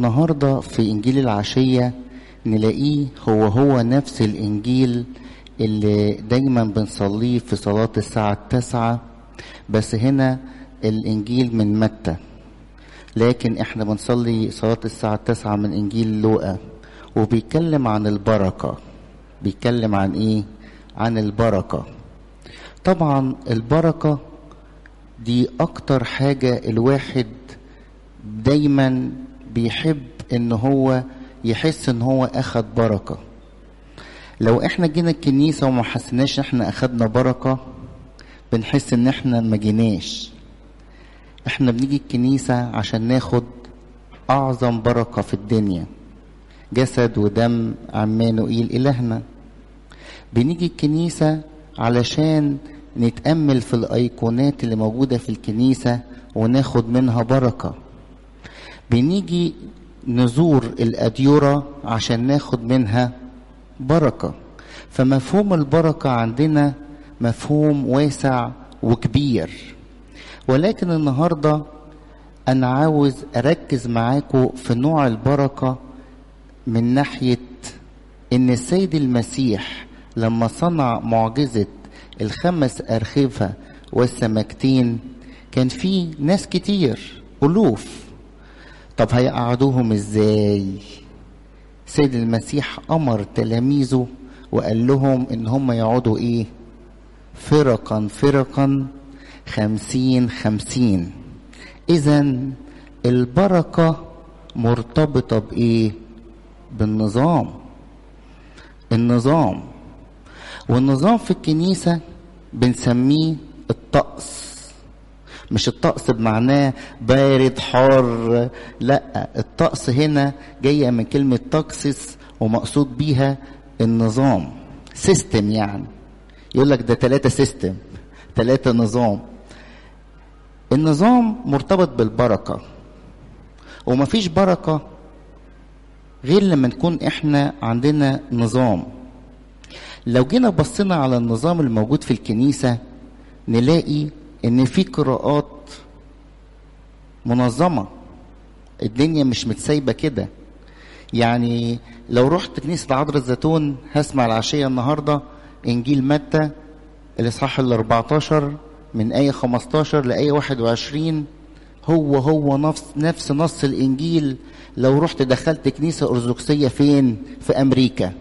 النهاردة في إنجيل العشية نلاقيه هو هو نفس الإنجيل اللي دايما بنصليه في صلاة الساعة التاسعة بس هنا الإنجيل من متى لكن احنا بنصلي صلاة الساعة التاسعة من إنجيل لوقا وبيتكلم عن البركة بيتكلم عن إيه؟ عن البركة طبعا البركة دي أكتر حاجة الواحد دايما بيحب إن هو يحس إن هو أخد بركة لو احنا جينا الكنيسة وما حسناش احنا أخدنا بركة بنحس إن احنا ما جيناش احنا بنيجي الكنيسة عشان ناخد أعظم بركة في الدنيا جسد ودم عمانوئيل إلهنا بنيجي الكنيسة علشان نتأمل في الأيقونات اللي موجودة في الكنيسة وناخد منها بركة بنيجي نزور الأديرة عشان ناخد منها بركة فمفهوم البركة عندنا مفهوم واسع وكبير ولكن النهاردة أنا عاوز أركز معاكم في نوع البركة من ناحية إن السيد المسيح لما صنع معجزة الخمس أرخفة والسمكتين كان في ناس كتير ألوف طب هيقعدوهم إزاي سيد المسيح أمر تلاميذه وقال لهم إن هم يقعدوا إيه فرقا فرقا خمسين خمسين إذا البركة مرتبطة بإيه بالنظام النظام والنظام في الكنيسة بنسميه الطقس مش الطقس بمعناه بارد حار لا الطقس هنا جاية من كلمة تقسس ومقصود بيها النظام سيستم يعني يقول لك ده ثلاثة سيستم ثلاثة نظام النظام مرتبط بالبركة ومفيش بركة غير لما نكون احنا عندنا نظام لو جينا بصينا على النظام الموجود في الكنيسة نلاقي ان في قراءات منظمة الدنيا مش متسايبة كده يعني لو رحت كنيسة عذراء الزيتون هسمع العشية النهاردة انجيل متى الاصحاح ال 14 من آية 15 لآية 21 هو هو نفس نفس نص الإنجيل لو رحت دخلت كنيسة أرثوذكسية فين؟ في أمريكا.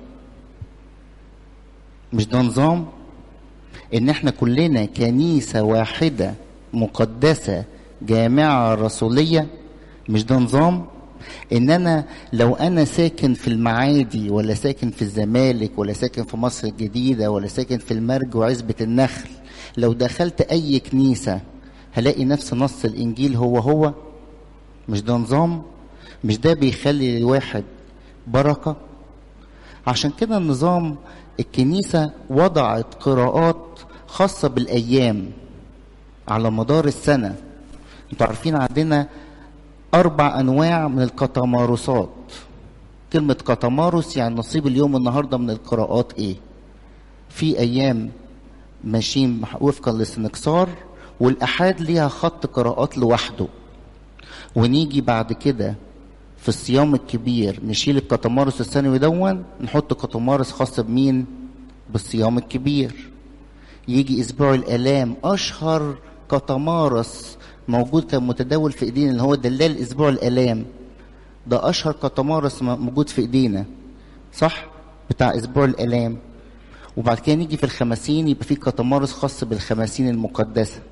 مش ده نظام؟ إن إحنا كلنا كنيسة واحدة مقدسة جامعة رسولية مش ده نظام؟ ان انا لو انا ساكن في المعادي ولا ساكن في الزمالك ولا ساكن في مصر الجديده ولا ساكن في المرج وعزبه النخل لو دخلت اي كنيسه هلاقي نفس نص الانجيل هو هو مش ده نظام مش ده بيخلي الواحد بركه عشان كده النظام الكنيسه وضعت قراءات خاصه بالايام على مدار السنه انتوا عارفين عندنا أربع أنواع من الكتمارسات كلمة كتمارس يعني نصيب اليوم النهاردة من القراءات إيه في أيام ماشيين وفقا للسنكسار والأحاد ليها خط قراءات لوحده ونيجي بعد كده في الصيام الكبير نشيل الكتمارس السنوي دون نحط كتمارس خاص بمين بالصيام الكبير يجي اسبوع الالام اشهر كتمارس موجود كان متداول في ايدينا اللي هو دلال اسبوع الالام ده اشهر كتمارس موجود في ايدينا صح بتاع اسبوع الالام وبعد كده نيجي في الخمسين يبقى في كتمارس خاص بالخمسين المقدسه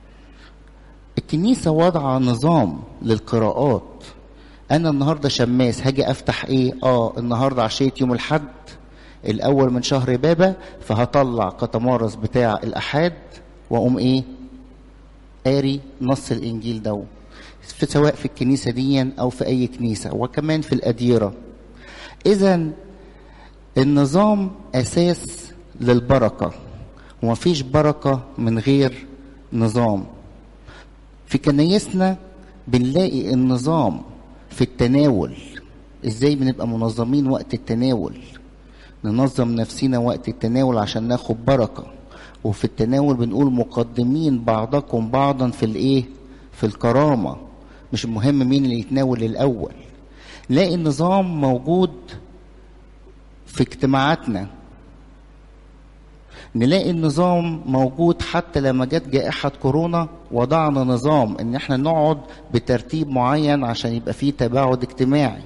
الكنيسه وضع نظام للقراءات انا النهارده شماس هاجي افتح ايه اه النهارده عشيه يوم الحد الاول من شهر بابا فهطلع كتمارس بتاع الاحاد واقوم ايه قاري نص الانجيل ده في سواء في الكنيسه دي او في اي كنيسه وكمان في الاديره اذا النظام اساس للبركه ومفيش بركه من غير نظام في كنايسنا بنلاقي النظام في التناول ازاي بنبقى منظمين وقت التناول ننظم نفسنا وقت التناول عشان ناخد بركه وفي التناول بنقول مقدمين بعضكم بعضا في الايه في الكرامه مش مهم مين اللي يتناول الاول نلاقي النظام موجود في اجتماعاتنا نلاقي النظام موجود حتى لما جت جائحة كورونا وضعنا نظام ان احنا نقعد بترتيب معين عشان يبقى فيه تباعد اجتماعي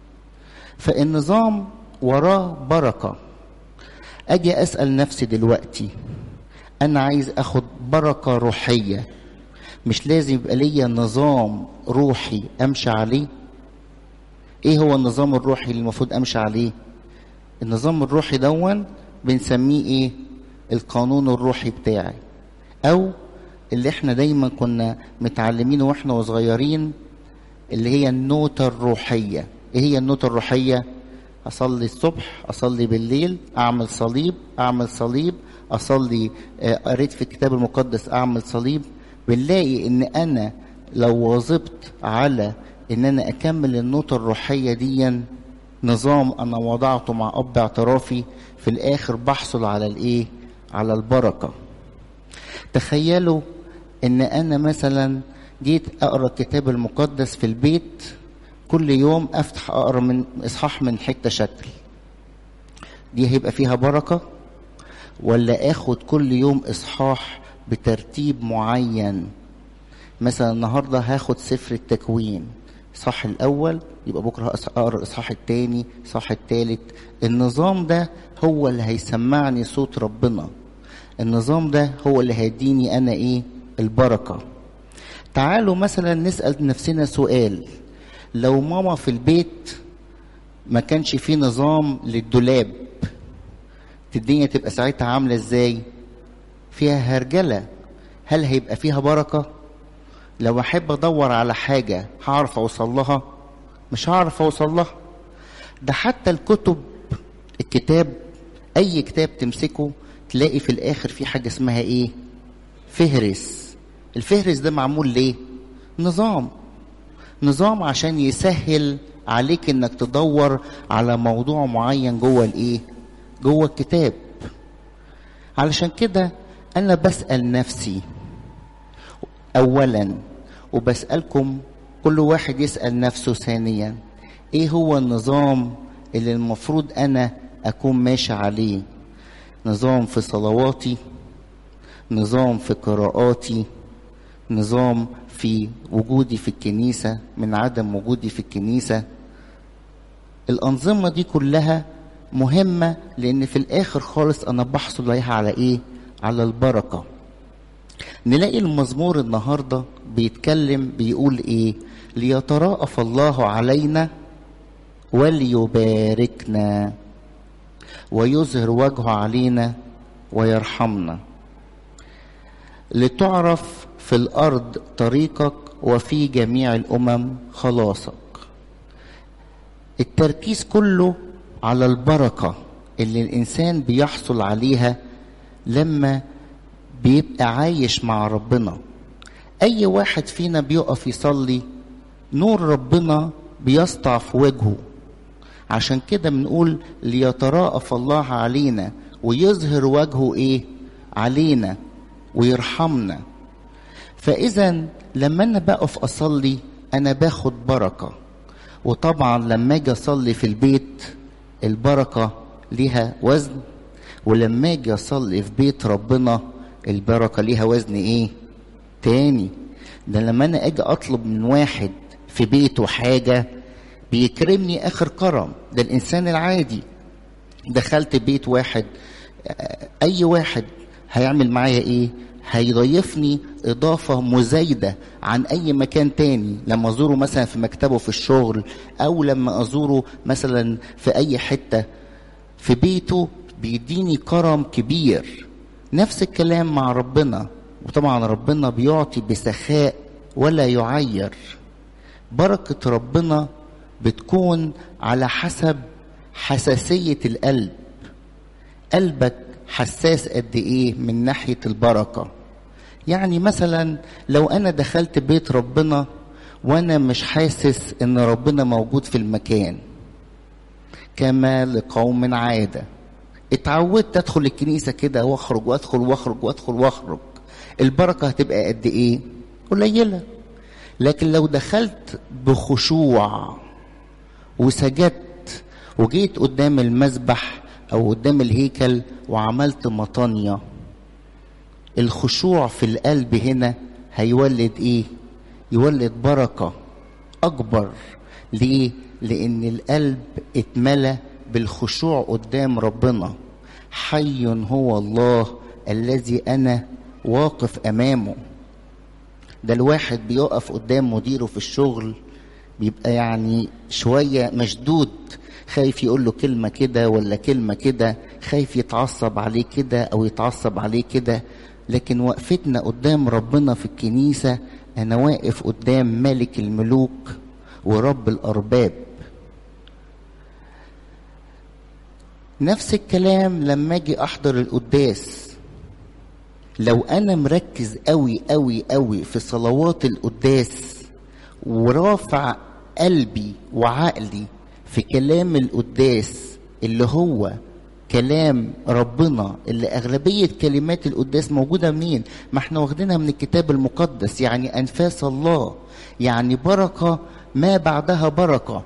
فالنظام وراه بركة اجي اسأل نفسي دلوقتي انا عايز اخد بركة روحية مش لازم يبقى ليا نظام روحي امشي عليه ايه هو النظام الروحي اللي المفروض امشي عليه النظام الروحي دون بنسميه ايه القانون الروحي بتاعي او اللي احنا دايما كنا متعلمينه واحنا وصغيرين اللي هي النوتة الروحية ايه هي النوتة الروحية اصلي الصبح اصلي بالليل اعمل صليب اعمل صليب اصلي قريت في الكتاب المقدس اعمل صليب بنلاقي ان انا لو واظبت على ان انا اكمل النوتة الروحية دي نظام انا وضعته مع اب اعترافي في الاخر بحصل على الايه على البركة تخيلوا ان انا مثلا جيت اقرا الكتاب المقدس في البيت كل يوم افتح اقرا من اصحاح من حته شكل دي هيبقى فيها بركه ولا اخد كل يوم اصحاح بترتيب معين مثلا النهارده هاخد سفر التكوين الصح الاول يبقى بكره اقرا الاصحاح الثاني الاصحاح الثالث النظام ده هو اللي هيسمعني صوت ربنا النظام ده هو اللي هيديني انا ايه البركه تعالوا مثلا نسال نفسنا سؤال لو ماما في البيت ما كانش فيه نظام للدولاب الدنيا تبقى ساعتها عامله ازاي فيها هرجله هل هيبقى فيها بركه لو احب ادور على حاجه هعرف اوصل لها مش هعرف اوصل لها ده حتى الكتب الكتاب اي كتاب تمسكه تلاقي في الاخر في حاجه اسمها ايه فهرس الفهرس ده معمول ليه نظام نظام عشان يسهل عليك انك تدور على موضوع معين جوه الايه جوه الكتاب علشان كده انا بسال نفسي اولا وبسالكم كل واحد يسال نفسه ثانيا ايه هو النظام اللي المفروض انا اكون ماشي عليه نظام في صلواتي نظام في قراءاتي نظام في وجودي في الكنيسة من عدم وجودي في الكنيسة الأنظمة دي كلها مهمة لأن في الآخر خالص أنا بحصل عليها على إيه؟ على البركة نلاقي المزمور النهاردة بيتكلم بيقول إيه؟ ليتراءف الله علينا وليباركنا ويظهر وجهه علينا ويرحمنا لتعرف في الارض طريقك وفي جميع الامم خلاصك التركيز كله على البركه اللي الانسان بيحصل عليها لما بيبقى عايش مع ربنا اي واحد فينا بيقف يصلي نور ربنا بيسطع في وجهه عشان كده بنقول ليتراءف الله علينا ويظهر وجهه ايه علينا ويرحمنا فاذا لما انا بقف اصلي انا باخد بركه وطبعا لما اجي اصلي في البيت البركه ليها وزن ولما اجي اصلي في بيت ربنا البركه ليها وزن ايه تاني ده لما انا اجي اطلب من واحد في بيته حاجه بيكرمني اخر كرم ده الانسان العادي دخلت بيت واحد اي واحد هيعمل معايا ايه هيضيفني اضافه مزايده عن اي مكان تاني لما ازوره مثلا في مكتبه في الشغل او لما ازوره مثلا في اي حته في بيته بيديني كرم كبير نفس الكلام مع ربنا وطبعا ربنا بيعطي بسخاء ولا يعير بركه ربنا بتكون على حسب حساسيه القلب قلبك حساس قد ايه من ناحيه البركه يعني مثلا لو انا دخلت بيت ربنا وانا مش حاسس ان ربنا موجود في المكان كما لقوم عاده اتعودت ادخل الكنيسه كده واخرج وادخل واخرج وادخل واخرج البركه هتبقى قد ايه قليله لكن لو دخلت بخشوع وسجدت وجيت قدام المذبح او قدام الهيكل وعملت مطانية الخشوع في القلب هنا هيولد ايه يولد بركة اكبر ليه لان القلب اتملى بالخشوع قدام ربنا حي هو الله الذي انا واقف امامه ده الواحد بيقف قدام مديره في الشغل بيبقى يعني شوية مشدود خايف يقول له كلمة كده ولا كلمة كده خايف يتعصب عليه كده أو يتعصب عليه كده لكن وقفتنا قدام ربنا في الكنيسة أنا واقف قدام ملك الملوك ورب الأرباب نفس الكلام لما أجي أحضر القداس لو أنا مركز أوي أوي أوي في صلوات القداس ورافع قلبي وعقلي في كلام القداس اللي هو كلام ربنا اللي أغلبية كلمات القداس موجودة منين؟ ما احنا واخدينها من الكتاب المقدس يعني أنفاس الله يعني بركة ما بعدها بركة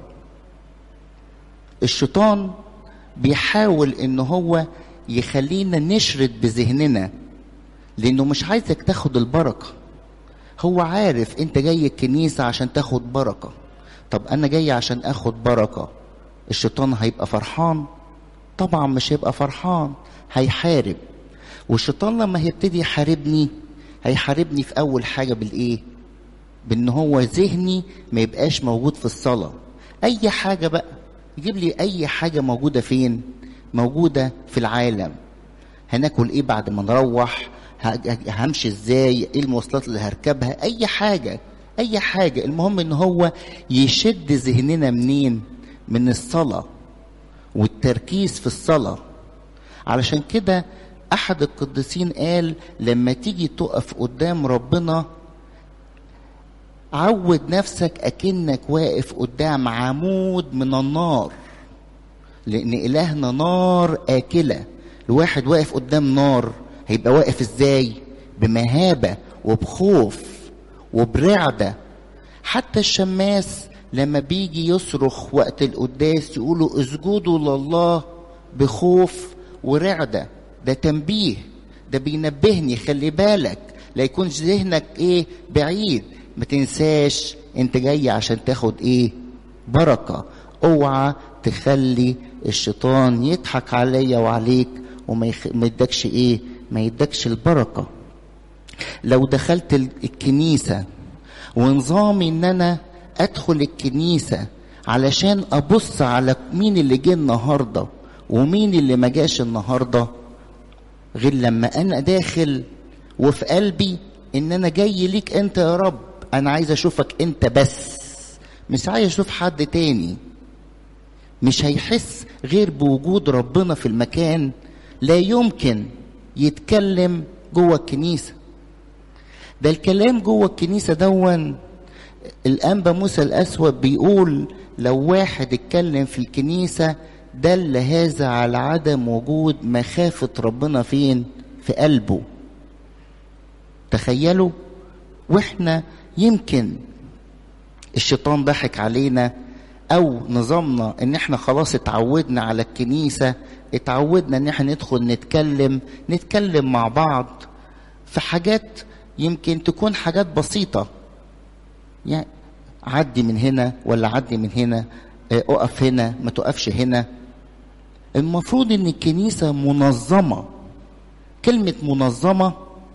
الشيطان بيحاول ان هو يخلينا نشرد بذهننا لانه مش عايزك تاخد البركه هو عارف انت جاي الكنيسه عشان تاخد بركه طب انا جاي عشان اخد بركه الشيطان هيبقى فرحان طبعا مش هيبقى فرحان هيحارب والشيطان لما هيبتدي يحاربني هيحاربني في اول حاجه بالايه بان هو ذهني ما يبقاش موجود في الصلاه اي حاجه بقى يجيب لي اي حاجه موجوده فين موجوده في العالم هناكل ايه بعد ما نروح همشي ازاي ايه المواصلات اللي هركبها اي حاجه اي حاجه المهم ان هو يشد ذهننا منين من الصلاه والتركيز في الصلاه علشان كده احد القديسين قال لما تيجي تقف قدام ربنا عود نفسك اكنك واقف قدام عمود من النار لان الهنا نار اكله الواحد واقف قدام نار هيبقى واقف ازاي بمهابه وبخوف وبرعده حتى الشماس لما بيجي يصرخ وقت القداس يقولوا اسجدوا لله بخوف ورعده ده تنبيه ده بينبهني خلي بالك لا يكونش ذهنك ايه بعيد ما تنساش انت جاي عشان تاخد ايه بركه اوعى تخلي الشيطان يضحك عليا وعليك وما يخ... ما يدكش ايه ما يدكش البركه لو دخلت الكنيسه ونظامي ان انا ادخل الكنيسه علشان ابص على مين اللي جه النهارده ومين اللي ما جاش النهارده غير لما انا داخل وفي قلبي ان انا جاي ليك انت يا رب انا عايز اشوفك انت بس مش عايز اشوف حد تاني مش هيحس غير بوجود ربنا في المكان لا يمكن يتكلم جوه الكنيسة ده الكلام جوه الكنيسة دون الأنبا موسى الأسود بيقول لو واحد اتكلم في الكنيسة دل هذا على عدم وجود مخافة ربنا فين في قلبه تخيلوا واحنا يمكن الشيطان ضحك علينا او نظامنا ان احنا خلاص اتعودنا على الكنيسة اتعودنا ان احنا ندخل نتكلم نتكلم مع بعض في حاجات يمكن تكون حاجات بسيطة يعني عدي من هنا ولا عدي من هنا اقف هنا ما تقفش هنا المفروض ان الكنيسة منظمة كلمة منظمة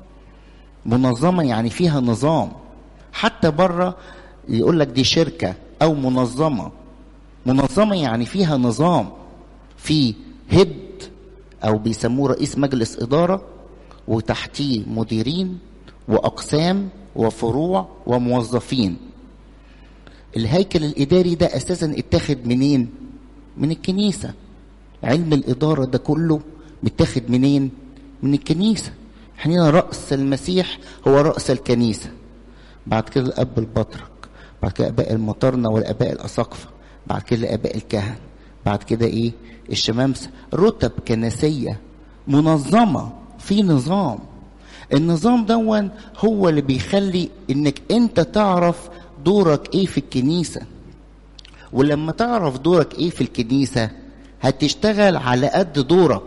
منظمة يعني فيها نظام حتى بره يقول لك دي شركة أو منظمة منظمة يعني فيها نظام في هيد أو بيسموه رئيس مجلس إدارة وتحتيه مديرين وأقسام وفروع وموظفين الهيكل الإداري ده أساسا اتخذ منين؟ من الكنيسة علم الإدارة ده كله متاخد منين؟ من الكنيسة احنا رأس المسيح هو رأس الكنيسة بعد كده الأب البطرك بعد كده آباء المطرنة والآباء الأساقفة بعد كده الآباء الكهنة بعد كده إيه الشمامسة رتب كنسية منظمة في نظام النظام دون هو اللي بيخلي انك انت تعرف دورك ايه في الكنيسة ولما تعرف دورك ايه في الكنيسة هتشتغل على قد دورك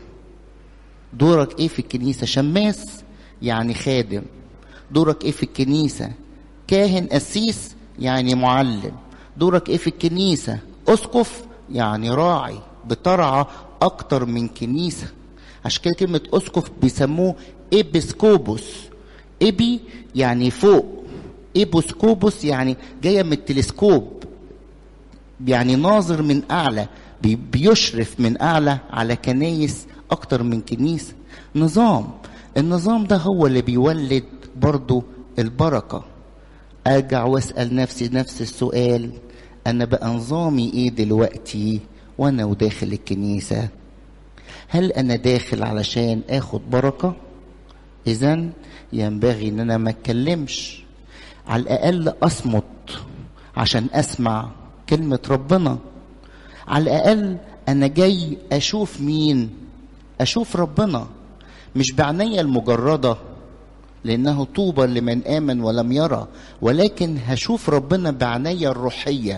دورك ايه في الكنيسة شماس يعني خادم دورك ايه في الكنيسة كاهن قسيس يعني معلم دورك ايه في الكنيسة اسقف يعني راعي بترعى اكتر من كنيسة عشان كده كلمة اسقف بيسموه ابسكوبوس ابي يعني فوق ابوسكوبوس يعني جاية من التلسكوب يعني ناظر من اعلى بيشرف من اعلى على كنايس اكتر من كنيسة نظام النظام ده هو اللي بيولد برضو البركة ارجع واسأل نفسي نفس السؤال انا بقى نظامي ايه دلوقتي وانا وداخل الكنيسة هل انا داخل علشان اخد بركة اذا ينبغي ان انا ما اتكلمش على الاقل اصمت عشان اسمع كلمة ربنا على الاقل انا جاي اشوف مين اشوف ربنا مش بعناية المجردة لانه طوبى لمن امن ولم يرى ولكن هشوف ربنا بعناية الروحية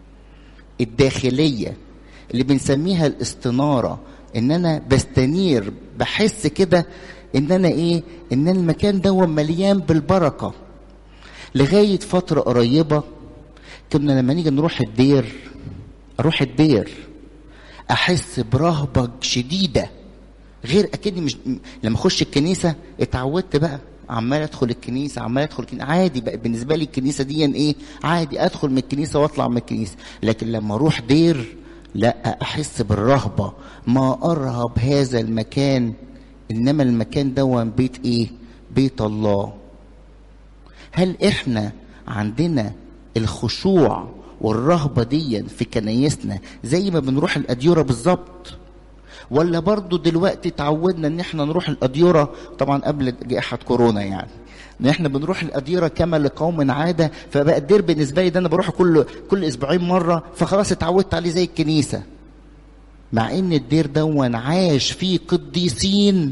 الداخلية اللي بنسميها الاستنارة ان انا بستنير بحس كده ان انا ايه ان المكان ده مليان بالبركة لغاية فترة قريبة كنا لما نيجي نروح الدير اروح الدير احس برهبة شديدة غير اكني مش لما اخش الكنيسة اتعودت بقى عمال ادخل الكنيسه عمال ادخل الكنيسة. عادي بقى بالنسبه لي الكنيسه دي ايه عادي ادخل من الكنيسه واطلع من الكنيسه لكن لما اروح دير لا احس بالرهبه ما ارهب هذا المكان انما المكان ده بيت ايه بيت الله هل احنا عندنا الخشوع والرهبه دي في كنايسنا زي ما بنروح الاديره بالظبط ولا برضو دلوقتي تعودنا ان احنا نروح الاديره طبعا قبل جائحه كورونا يعني ان احنا بنروح الاديره كما لقوم عاده فبقى الدير بالنسبه لي ده انا بروح كل كل اسبوعين مره فخلاص اتعودت عليه زي الكنيسه مع ان الدير دون عاش فيه قديسين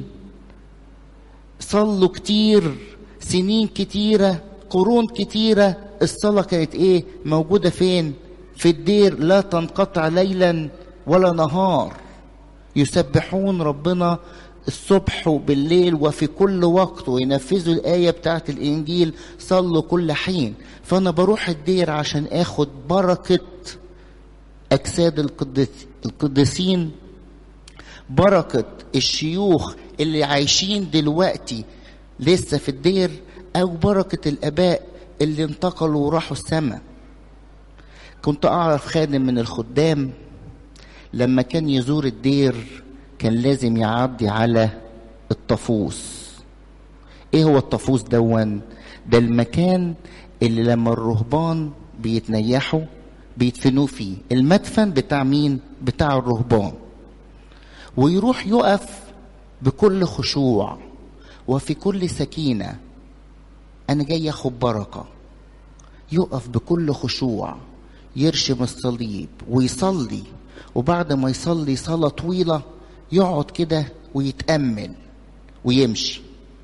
صلوا كتير سنين كتيره قرون كتيره الصلاه كانت ايه موجوده فين في الدير لا تنقطع ليلا ولا نهار يسبحون ربنا الصبح وبالليل وفي كل وقت وينفذوا الآية بتاعت الإنجيل صلوا كل حين فأنا بروح الدير عشان آخد بركة أجساد القدس القديسين بركة الشيوخ اللي عايشين دلوقتي لسه في الدير أو بركة الآباء اللي انتقلوا وراحوا السماء كنت أعرف خادم من الخدام لما كان يزور الدير كان لازم يعدي على الطفوس ايه هو الطفوس دون ده المكان اللي لما الرهبان بيتنيحوا بيدفنوه فيه المدفن بتاع مين بتاع الرهبان ويروح يقف بكل خشوع وفي كل سكينة أنا جاي أخد بركة يقف بكل خشوع يرشم الصليب ويصلي وبعد ما يصلي صلاة طويلة يقعد كده ويتأمل ويمشي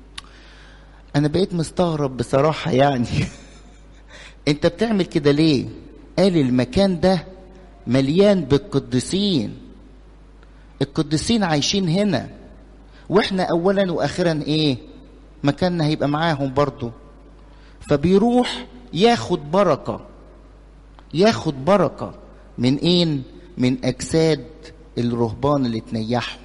أنا بقيت مستغرب بصراحة يعني أنت بتعمل كده ليه؟ قال المكان ده مليان بالقديسين القديسين عايشين هنا واحنا اولا واخرا ايه مكاننا هيبقى معاهم برضو فبيروح ياخد بركة ياخد بركة من ايه من اجساد الرهبان اللي تنيحوا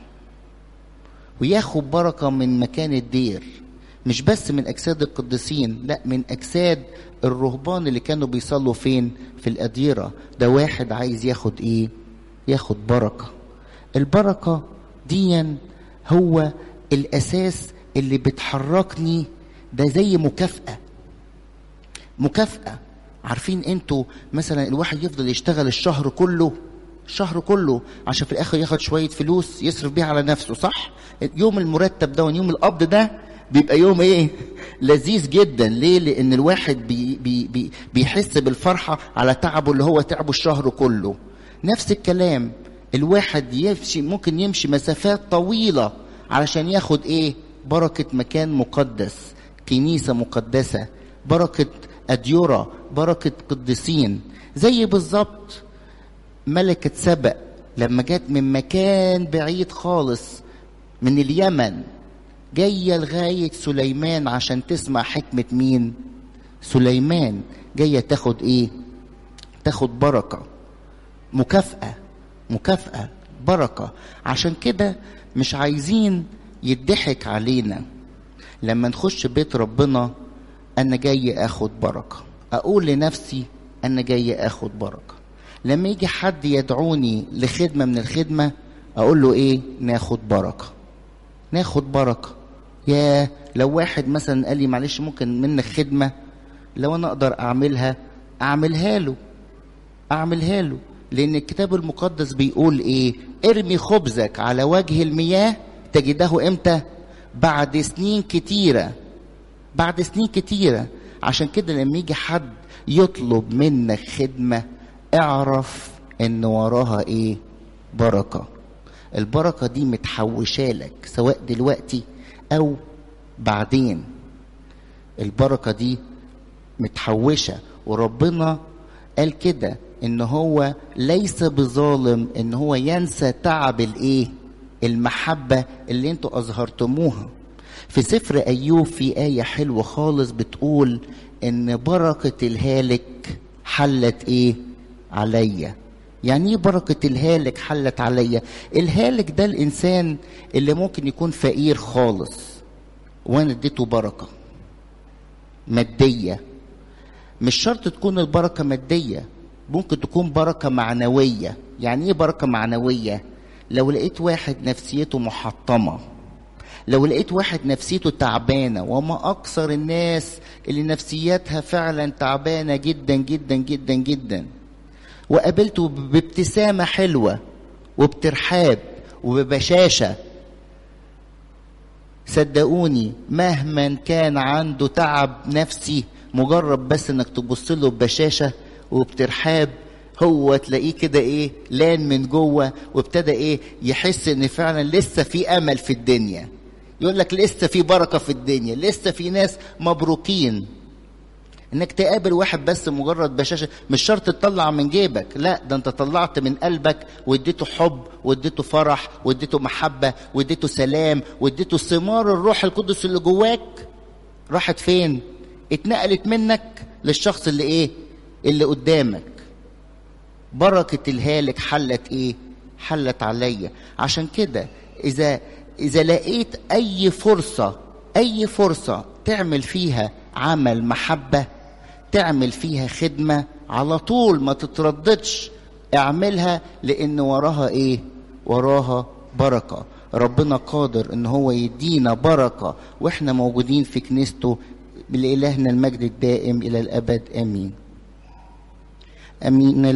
وياخد بركة من مكان الدير مش بس من اجساد القديسين لا من اجساد الرهبان اللي كانوا بيصلوا فين في الاديرة ده واحد عايز ياخد ايه ياخد بركة البركة ديا هو الاساس اللي بتحركني ده زي مكافأة مكافأة عارفين انتوا مثلا الواحد يفضل يشتغل الشهر كله الشهر كله عشان في الاخر ياخد شويه فلوس يصرف بيها على نفسه صح يوم المرتب ده يوم القبض ده بيبقى يوم ايه لذيذ جدا ليه لان الواحد بي بي بي بيحس بالفرحه على تعبه اللي هو تعبه الشهر كله نفس الكلام الواحد يمشي ممكن يمشي مسافات طويله علشان ياخد ايه بركه مكان مقدس كنيسه مقدسه بركه اديره بركه قديسين زي بالظبط ملكة سبأ لما جت من مكان بعيد خالص من اليمن جاية لغاية سليمان عشان تسمع حكمة مين سليمان جاية تاخد ايه تاخد بركة مكافأة مكافأة بركة عشان كده مش عايزين يضحك علينا لما نخش بيت ربنا انا جاي اخد بركة اقول لنفسي انا جاي اخد بركة لما يجي حد يدعوني لخدمة من الخدمة اقول له ايه ناخد بركة ناخد بركة يا لو واحد مثلا قال لي معلش ممكن منك خدمة لو انا اقدر اعملها اعملها له اعملها له لان الكتاب المقدس بيقول ايه ارمي خبزك على وجه المياه تجده امتى بعد سنين كتيره بعد سنين كتيره عشان كده لما يجي حد يطلب منك خدمه اعرف ان وراها ايه بركه البركه دي متحوشه لك سواء دلوقتي او بعدين البركه دي متحوشه وربنا قال كده ان هو ليس بظالم ان هو ينسى تعب الايه المحبه اللي انتوا اظهرتموها في سفر ايوب في ايه حلوه خالص بتقول ان بركه الهالك حلت ايه عليا يعني ايه بركه الهالك حلت عليا الهالك ده الانسان اللي ممكن يكون فقير خالص وانا اديته بركه ماديه مش شرط تكون البركه ماديه ممكن تكون بركه معنويه يعني ايه بركه معنويه لو لقيت واحد نفسيته محطمه لو لقيت واحد نفسيته تعبانه وما اكثر الناس اللي نفسياتها فعلا تعبانه جدا جدا جدا جدا وقابلته بابتسامه حلوه وبترحاب وببشاشه صدقوني مهما كان عنده تعب نفسي مجرد بس انك تبص له ببشاشه وبترحاب هو تلاقيه كده ايه لان من جوه وابتدى ايه يحس ان فعلا لسه في امل في الدنيا يقول لك لسه في بركه في الدنيا لسه في ناس مبروكين انك تقابل واحد بس مجرد بشاشه مش شرط تطلع من جيبك لا ده انت طلعت من قلبك واديته حب واديته فرح واديته محبه واديته سلام واديته ثمار الروح القدس اللي جواك راحت فين اتنقلت منك للشخص اللي ايه اللي قدامك بركة الهالك حلت ايه حلت عليا عشان كده اذا اذا لقيت اي فرصة اي فرصة تعمل فيها عمل محبة تعمل فيها خدمة على طول ما تترددش اعملها لان وراها ايه وراها بركة ربنا قادر ان هو يدينا بركة واحنا موجودين في كنيسته لإلهنا المجد الدائم إلى الأبد آمين آمين